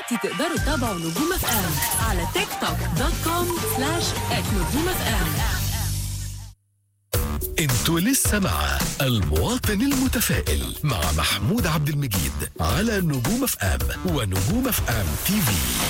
دلوقتي تقدروا تتابعوا نجوم اف ام على تيك توك دوت كوم سلاش نجوم اف ام انتوا لسه مع المواطن المتفائل مع محمود عبد المجيد على نجوم اف ام ونجوم اف ام تي في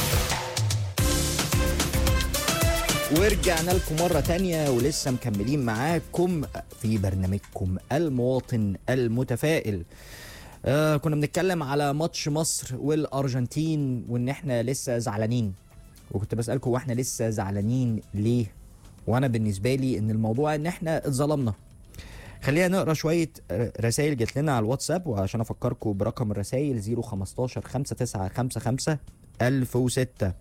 ورجعنا لكم مرة تانية ولسه مكملين معاكم في برنامجكم المواطن المتفائل آه كنا بنتكلم على ماتش مصر والأرجنتين وإن إحنا لسه زعلانين وكنت بسألكم واحنا لسه زعلانين ليه وأنا بالنسبة لي إن الموضوع إن إحنا اتظلمنا خلينا نقرا شويه رسائل جت لنا على الواتساب وعشان افكركم برقم الرسائل 015 5955 1006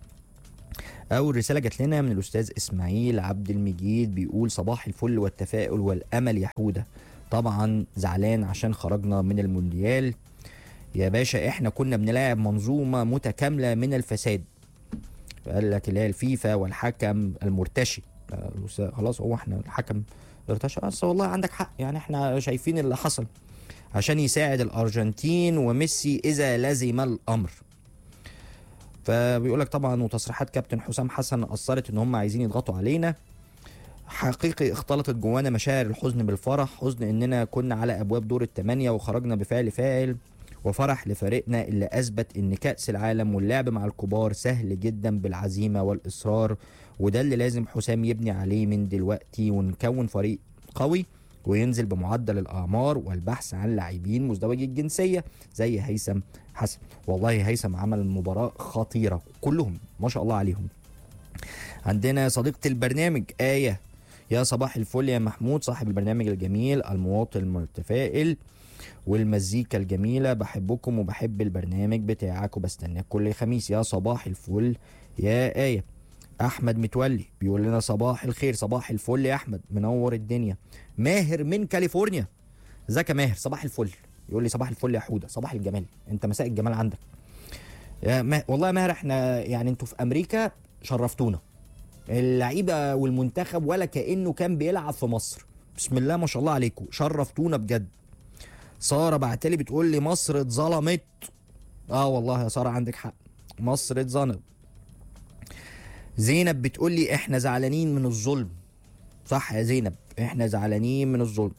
أول رسالة جات لنا من الأستاذ إسماعيل عبد المجيد بيقول صباح الفل والتفاؤل والأمل يا حودة طبعا زعلان عشان خرجنا من المونديال يا باشا احنا كنا بنلاعب منظومة متكاملة من الفساد قال لك اللي هي الفيفا والحكم المرتشي آه، الأستاذ- خلاص هو احنا الحكم ارتشى بس والله عندك حق يعني احنا شايفين اللي حصل عشان يساعد الأرجنتين وميسي إذا لزم الأمر فبيقول لك طبعا وتصريحات كابتن حسام حسن اثرت ان هم عايزين يضغطوا علينا حقيقي اختلطت جوانا مشاعر الحزن بالفرح حزن اننا كنا على ابواب دور الثمانيه وخرجنا بفعل فاعل وفرح لفريقنا اللي اثبت ان كاس العالم واللعب مع الكبار سهل جدا بالعزيمه والاصرار وده اللي لازم حسام يبني عليه من دلوقتي ونكون فريق قوي وينزل بمعدل الاعمار والبحث عن لاعبين مزدوجي الجنسيه زي هيثم حسن والله هيثم عمل مباراه خطيره كلهم ما شاء الله عليهم عندنا صديقة البرنامج آية يا صباح الفل يا محمود صاحب البرنامج الجميل المواطن المتفائل والمزيكا الجميلة بحبكم وبحب البرنامج بتاعك وبستناك كل خميس يا صباح الفل يا آية أحمد متولي بيقول لنا صباح الخير صباح الفل يا أحمد منور الدنيا ماهر من كاليفورنيا ازيك يا ماهر صباح الفل يقول لي صباح الفل يا حودة صباح الجمال انت مساء الجمال عندك يا ما... والله يا ماهر احنا يعني انتوا في امريكا شرفتونا اللعيبه والمنتخب ولا كانه كان بيلعب في مصر بسم الله ما شاء الله عليكم شرفتونا بجد ساره بعتلي بتقول لي مصر اتظلمت اه والله يا ساره عندك حق مصر اتظلمت زينب بتقول لي احنا زعلانين من الظلم صح يا زينب احنا زعلانين من الظلم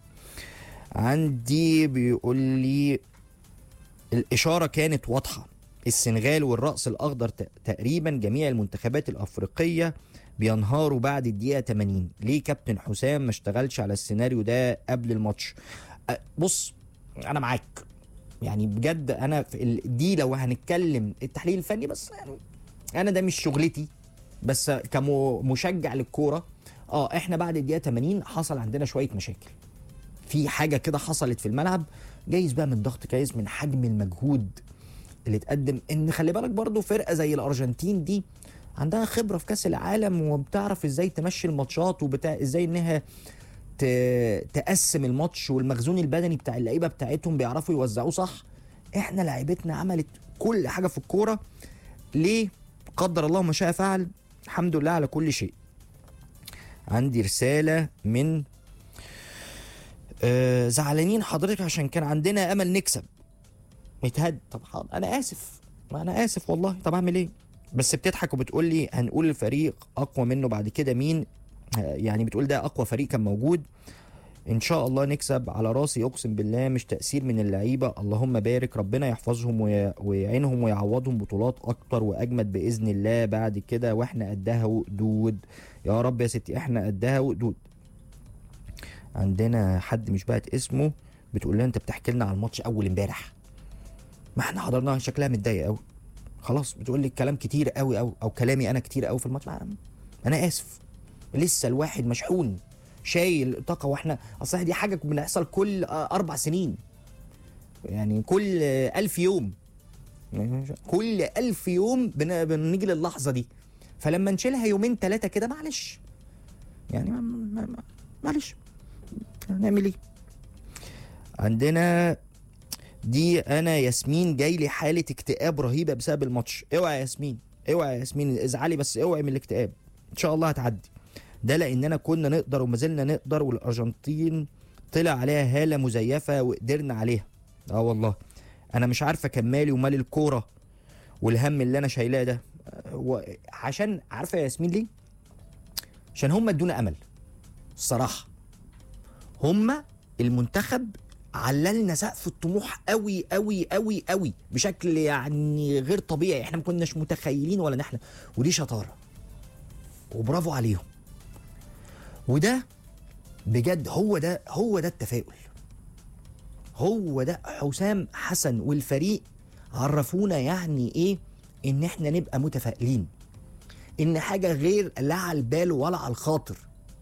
عندي بيقول لي الإشارة كانت واضحة السنغال والرأس الأخضر ت- تقريبا جميع المنتخبات الأفريقية بينهاروا بعد الدقيقة 80 ليه كابتن حسام ما اشتغلش على السيناريو ده قبل الماتش أه، بص أنا معاك يعني بجد أنا في ال- دي لو هنتكلم التحليل الفني بس يعني أنا ده مش شغلتي بس كمشجع للكورة اه احنا بعد الدقيقة 80 حصل عندنا شوية مشاكل في حاجه كده حصلت في الملعب جايز بقى من ضغط جايز من حجم المجهود اللي اتقدم ان خلي بالك برضو فرقه زي الارجنتين دي عندها خبره في كاس العالم وبتعرف ازاي تمشي الماتشات وبتاع ازاي انها ت... تقسم الماتش والمخزون البدني بتاع اللعيبه بتاعتهم بيعرفوا يوزعوه صح احنا لعيبتنا عملت كل حاجه في الكوره ليه قدر الله ما شاء فعل الحمد لله على كل شيء عندي رساله من آه، زعلانين حضرتك عشان كان عندنا امل نكسب متهد طب حاضر انا اسف ما انا اسف والله طب اعمل ايه بس بتضحك وبتقول لي هنقول الفريق اقوى منه بعد كده مين آه، يعني بتقول ده اقوى فريق كان موجود ان شاء الله نكسب على راسي اقسم بالله مش تاثير من اللعيبه اللهم بارك ربنا يحفظهم وي- ويعينهم ويعوضهم بطولات اكتر واجمد باذن الله بعد كده واحنا قدها وقدود يا رب يا ستي احنا قدها وقدود عندنا حد مش بعت اسمه بتقول لنا انت بتحكي لنا على الماتش اول امبارح ما احنا حضرناها شكلها متضايقه قوي خلاص بتقول لي الكلام كتير قوي قوي او كلامي انا كتير قوي في الماتش ما- انا اسف لسه الواحد مشحون شايل طاقه واحنا اصل دي حاجه بنحصل كل آه، اربع سنين يعني كل آه، ألف يوم كل ألف يوم بن- بنيجي للحظه دي فلما نشيلها يومين ثلاثه كده معلش يعني ما- ما- ما- معلش هنعمل ايه عندنا دي انا ياسمين جاي لي حاله اكتئاب رهيبه بسبب الماتش اوعى يا ياسمين اوعى يا ياسمين ازعلي بس اوعي من الاكتئاب ان شاء الله هتعدي ده لاننا كنا نقدر وما زلنا نقدر والارجنتين طلع عليها هاله مزيفه وقدرنا عليها اه والله انا مش عارفه كان مالي ومال الكوره والهم اللي انا شايلاه ده آه، و- عشان عارفه يا ياسمين ليه عشان هم ادونا امل الصراحه هم المنتخب عللنا سقف الطموح قوي قوي قوي قوي بشكل يعني غير طبيعي احنا ما كناش متخيلين ولا نحلم ودي شطاره وبرافو عليهم وده بجد هو ده هو ده التفاؤل هو ده حسام حسن والفريق عرفونا يعني ايه ان احنا نبقى متفائلين ان حاجه غير لا على البال ولا على الخاطر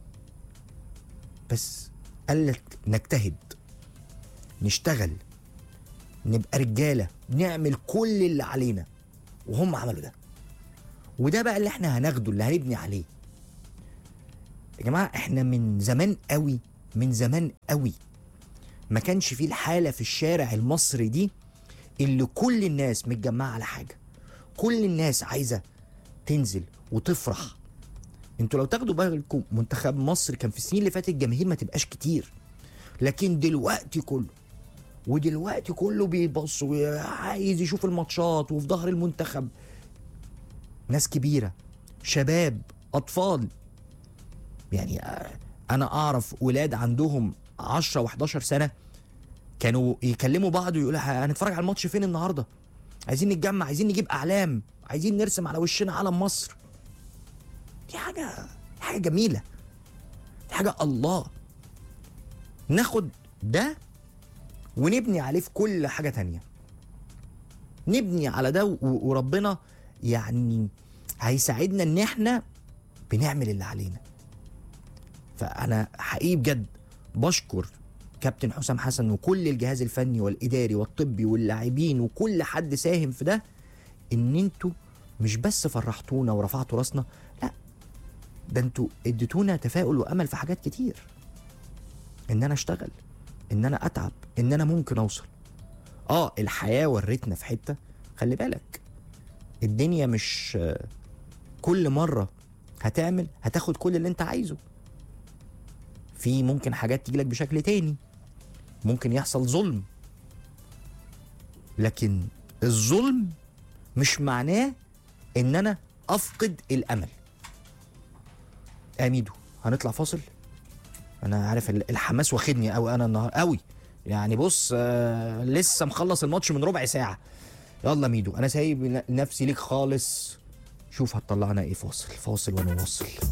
بس قال لك نجتهد نشتغل نبقى رجاله نعمل كل اللي علينا وهم عملوا ده وده بقى اللي احنا هناخده اللي هنبني عليه يا جماعه احنا من زمان قوي من زمان قوي ما كانش فيه الحاله في الشارع المصري دي اللي كل الناس متجمعه على حاجه كل الناس عايزه تنزل وتفرح انتوا لو تاخدوا بالكم منتخب مصر كان في السنين اللي فاتت الجماهير ما تبقاش كتير لكن دلوقتي كله ودلوقتي كله بيبص وعايز يشوف الماتشات وفي ظهر المنتخب ناس كبيره شباب اطفال يعني آه، انا اعرف ولاد عندهم 10 و11 سنه كانوا يكلموا بعض ويقولوا هنتفرج على الماتش فين النهارده عايزين نتجمع عايزين نجيب اعلام عايزين نرسم على وشنا علم مصر دي حاجه دي حاجه جميله دي حاجه الله ناخد ده ونبني عليه في كل حاجه تانية نبني على ده و- وربنا يعني هيساعدنا ان احنا بنعمل اللي علينا فانا حقيقي بجد بشكر كابتن حسام حسن وكل الجهاز الفني والاداري والطبي واللاعبين وكل حد ساهم في ده ان انتوا مش بس فرحتونا ورفعتوا راسنا لا ده انتوا اديتونا تفاؤل وامل في حاجات كتير ان انا اشتغل ان انا اتعب ان انا ممكن اوصل اه الحياه ورتنا في حته خلي بالك الدنيا مش آه، كل مره هتعمل هتاخد كل اللي انت عايزه في ممكن حاجات تجيلك بشكل تاني ممكن يحصل ظلم لكن الظلم مش معناه ان انا افقد الامل اميدو هنطلع فاصل انا عارف ال- الحماس واخدني قوي انا النهار قوي يعني بص آه لسه مخلص الماتش من ربع ساعه يلا ميدو انا سايب ن- نفسي ليك خالص شوف هتطلعنا ايه فاصل فاصل ونواصل